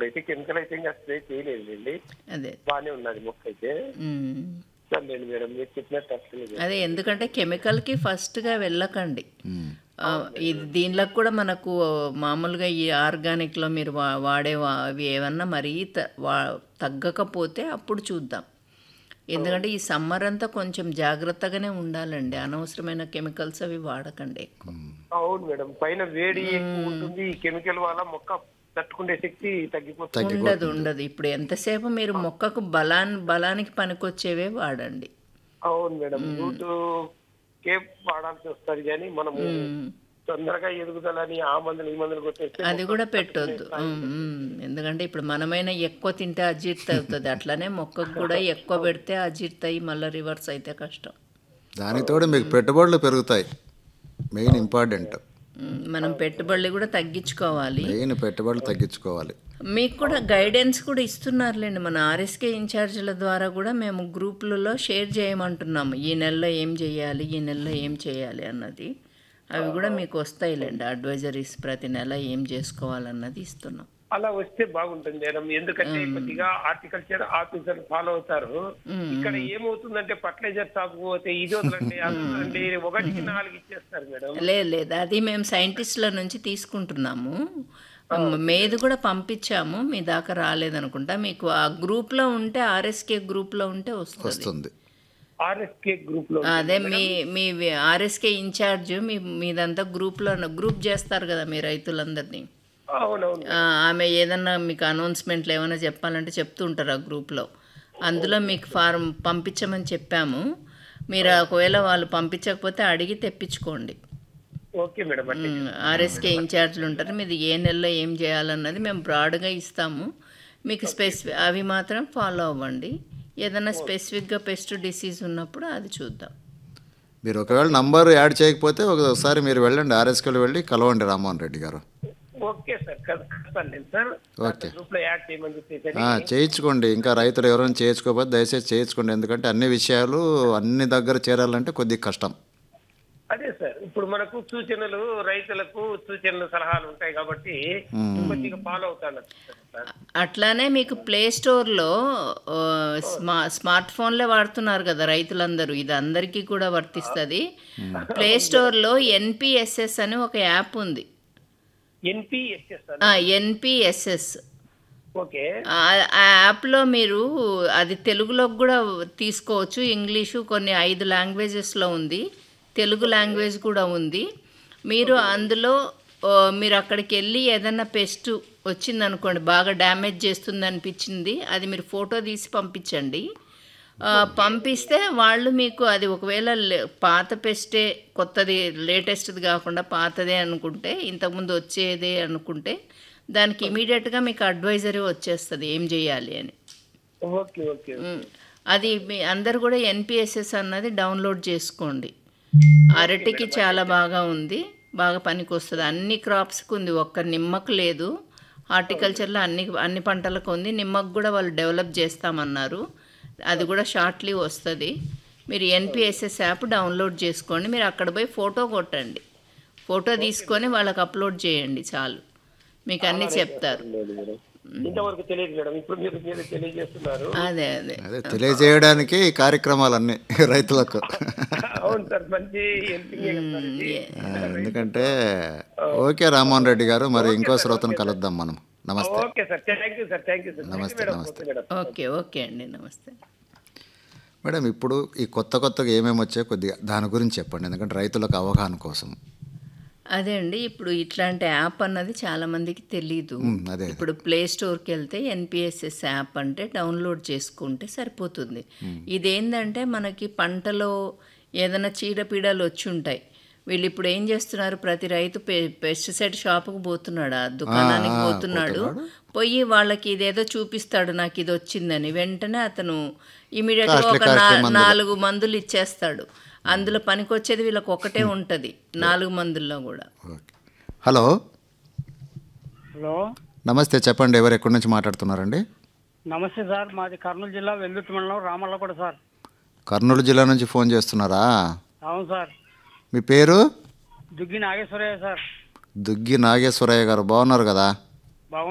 ఇప్పుడైతే కెమికల్ అయితే ఇంకా స్ప్రే చేయలేదులేండి అదే బాగానే ఉన్నది మొక్క అయితే ఉమ్. సర్లేండి మేడం మీరు చెప్పినట్టు అసలు అదే ఎందుకంటే కెమికల్కి ఫస్ట్గా వెళ్ళకండి ఆ, ఇది దీనిలో కూడా మనకు మామూలుగా ఈ ఆర్గానిక్లో మీరు వా వాడే వా- అవి ఏమన్నా మరీ త- వా తగ్గకపోతే అప్పుడు చూద్దాం ఎందుకంటే ఈ సమ్మర్ అంతా కొంచెం జాగ్రత్తగానే ఉండాలండి అనవసరమైన కెమికల్స్ అవి వాడకండి ఎక్కువ అవును మేడం పైన వేడి ఎక్కువ ఉంటుంది ఈ కెమికల్ వల్ల మొక్క తట్టుకునే శక్తి తగ్గిపోతుంది ఉండదు ఉండదు ఇప్పుడు ఎంతసేపు మీరు మొక్కకు బలాన్ బలానికి పనికొచ్చేవే వాడండి అవును మేడం రూట్ కేప్ వాడాల్సి వస్తుంది కానీ మనము తొందరగా ఎదుగుదలని ఆ మందులు ఈ మందులు కొట్టేస్తే అది కూడా పెట్టొద్దు ఉమ్, ఉమ్. ఎందుకంటే ఇప్పుడు మనమైనా ఎక్కువ తింటే అజీర్తి అవుతుంది అట్లనే మొక్కకు కూడా ఎక్కువ పెడితే అజీర్తి అయ్యి మళ్ళీ రివర్స్ అయితే కష్టం దానికి తోడు మీకు పెట్టుబడులు పెరుగుతాయి మెయిన్ ఇంపార్టెంట్ ఉమ్, మనం పెట్టుబడులు కూడా తగ్గించుకోవాలి మెయిన్ పెట్టుబడులు తగ్గించుకోవాలి మీకు కూడా గైడెన్స్ కూడా ఇస్తున్నారులేండి మన ఆర్ఎస్కే ఇన్ఛార్జీల ద్వారా కూడా మేము గ్రూపులలో షేర్ చేయమంటున్నాము ఈ నెలలో ఏం చేయాలి ఈ నెలలో ఏం చేయాలి అన్నది అవి కూడా మీకు వస్తాయిలేండి అడ్వైజరీస్ ప్రతి నెల ఏం చేసుకోవాలన్నది ఇస్తున్నాం అలా వస్తే బాగుంటుంది మేడం ఎందుకంటే కొద్దిగా హార్టికల్చర్ ఆఫీసర్ ఫాలో అవుతారు ఇక్కడ ఏమవుతుందంటే ఫర్టిలైజర్ షాప్ పోతే ఇది వదలండి అది వదలండి ఒకటికి నాలుగు ఇచ్చేస్తారు మేడం లేదు లేదు అది మేము సైంటిస్టుల నుంచి తీసుకుంటున్నాము మేది కూడా పంపించాము మీ దాకా రాలేదనుకుంటా మీకు ఆ గ్రూప్లో ఉంటే ఆర్ఎస్కే గ్రూప్లో ఉంటే వస్తుంది వస్తుంది ఆర్ఎస్కే గ్రూప్ లో అదే మీ మీ ఆర్ఎస్కే ఇన్ఛార్జ్ మీ మీదంతా గ్రూప్లో గ్రూప్ చేస్తారు కదా మీ రైతులందరినీ అవునవును ఆ, ఆమె ఏదన్నా మీకు అనౌన్స్మెంట్లు ఏమైనా చెప్పాలంటే చెప్తూ ఉంటారు ఆ గ్రూప్లో అందులో మీకు ఫారం పంపించమని చెప్పాము మీరు ఒకవేళ వాళ్ళు పంపించకపోతే అడిగి తెప్పించుకోండి ఓకే మేడం అంటే ఆర్ఎస్కే ఇన్ఛార్జ్లు ఉంటారు మీది ఏ నెలలో ఏం చేయాలన్నది మేము బ్రాడ్గా ఇస్తాము మీకు స్పెసిఫిక్ అవి మాత్రం ఫాలో అవ్వండి ఏదైనా స్పెసిఫిక్గా పెస్ట్ డిసీజ్ ఉన్నప్పుడు అది చూద్దాం మీరు ఒకవేళ నంబర్ యాడ్ చేయకపోతే ఒకసారి మీరు వెళ్ళండి ఆర్ఎస్కెళ్ళి వెళ్ళి కలవండి రామ్మోహన్ రెడ్డి గారు ఓకే సార్ కలుస్తాను నేను సార్ ఓకే. గ్రూప్ లో యాడ్ చేయమని చెప్పేసి ఆ, చేయించుకోండి ఇంకా రైతులు ఎవరైనా చేయించుకోకపోతే దయచేసి చేయించుకోండి ఎందుకంటే అన్ని విషయాలు అన్ని దగ్గర చేరాలంటే కొద్దిగా కష్టం అదే సార్ ఇప్పుడు మనకు సూచనలు రైతులకు సూచనలు సలహాలు ఉంటాయి కాబట్టి కొద్దిగా ఫాలో అవుతాను సార్ అట్లానే మీకు ప్లే స్టోర్లో ఆ, స్మా స్మార్ట్ ఫోన్లే వాడుతున్నారు కదా రైతులందరూ ఇది అందరికీ కూడా వర్తిస్తుంది ప్లే స్టోర్లో ఎన్పిఎస్ఎస్ అని ఒక యాప్ ఉంది ఎన్పిఎస్ఎస్ ఎన్పిఎస్ఎస్ ఓకే ఆ ఆ యాప్లో మీరు అది తెలుగులోకి కూడా తీసుకోవచ్చు ఇంగ్లీషు కొన్ని ఐదు లాంగ్వేజెస్లో ఉంది తెలుగు లాంగ్వేజ్ కూడా ఉంది మీరు అందులో ఆ, మీరు అక్కడికి వెళ్ళి ఏదైనా పెస్ట్ వచ్చిందనుకోండి బాగా డ్యామేజ్ చేస్తుంది అనిపించింది అది మీరు ఫోటో తీసి పంపించండి ఆ, పంపిస్తే వాళ్ళు మీకు అది ఒకవేళ లే- పాత పెస్టే కొత్తది లేటెస్ట్ది కాకుండా పాతదే అనుకుంటే ఇంతకుముందు వచ్చేదే అనుకుంటే దానికి ఇమీడియట్గా మీకు అడ్వైజరీ వచ్చేస్తుంది ఏం చేయాలి అని ఓకే ఓకే ఉమ్, అది మీ అందరు కూడా ఎన్పిఎస్ఎస్ అన్నది డౌన్లోడ్ చేసుకోండి అరటికి చాలా బాగా ఉంది బాగా పనికి వస్తుంది అన్ని క్రాప్స్కి ఉంది ఒక్క నిమ్మకు లేదు హార్టికల్చర్లో అన్ని అన్ని పంటలకు ఉంది నిమ్మకు కూడా వాళ్ళు డెవలప్ చేస్తామన్నారు అది కూడా షార్ట్లీ వస్తుంది మీరు ఎన్పిఎస్ఎస్ యాప్ డౌన్లోడ్ చేసుకోండి మీరు అక్కడ పోయి ఫోటో కొట్టండి ఫోటో తీసుకొని వాళ్ళకి అప్లోడ్ చేయండి చాలు మీకు అన్నీ చెప్తారు లేదు మేడం ఇంతవరకు తెలియదు మేడం ఇప్పుడు మీరు మీరు తెలియజేస్తున్నారు అదే అదే అదే తెలియజేయడానికి ఈ కార్యక్రమాలన్నీ రైతులకు అవును సార్ మంచి హెల్పింగ్ ఆ, ఎందుకంటే ఓకే రామ్మోహన్ రెడ్డి గారు మరి ఇంకో శ్రోతను కలుద్దాం మనం నమస్తే okay sir thank you sir thank you sir నమస్తే, మేడం నమస్తే. ఓకే మేడం ఓకే ఓకే అండి నమస్తే మేడం ఇప్పుడు ఈ కొత్త కొత్తగా ఏమేమి వచ్చాయో కొద్దిగా దాని గురించి చెప్పండి ఎందుకంటే రైతులకు అవగాహన కోసం అదే అండి ఇప్పుడు ఇట్లాంటి యాప్ అన్నది చాలా మందికి తెలీదు ఉమ్, అదే ఇప్పుడు ప్లే స్టోర్కి వెళ్తే ఎన్పిఎస్ఎస్ యాప్ అంటే డౌన్లోడ్ చేసుకుంటే సరిపోతుంది ఇదేంటంటే మనకి పంటలో ఏదైనా చీడపీడలు వచ్చి ఉంటాయి వీళ్ళు ఇప్పుడు ఏం చేస్తున్నారు ప్రతి రైతు పె పెస్టిసైడ్ షాపుకు పోతున్నాడు ఆ దుకాణానికి పోతున్నాడు పోయి వాళ్ళకి ఇదేదో చూపిస్తాడు నాకు ఇది వచ్చిందని వెంటనే అతను ఇమీడియట్గా ఒక నా- నాలుగు మందులు ఇచ్చేస్తాడు అందులో పనికొచ్చేది వీళ్ళకి ఒకటే ఉంటుంది నాలుగు మందుల్లో కూడా ఓకే హలో హలో నమస్తే చెప్పండి ఎవరు ఎక్కడి నుంచి మాట్లాడుతున్నారండి నమస్తే సార్ మాది కర్నూలు జిల్లా వెల్లుర్తి మండలం రామల్లకోట సార్ కర్నూలు జిల్లా నుంచి ఫోన్ చేస్తున్నారా అవును సార్ మీ పేరు దుగ్గి నాగేశ్వరయ్య సార్ దుగ్గి నాగేశ్వరయ్య గారు బాగున్నారు కదా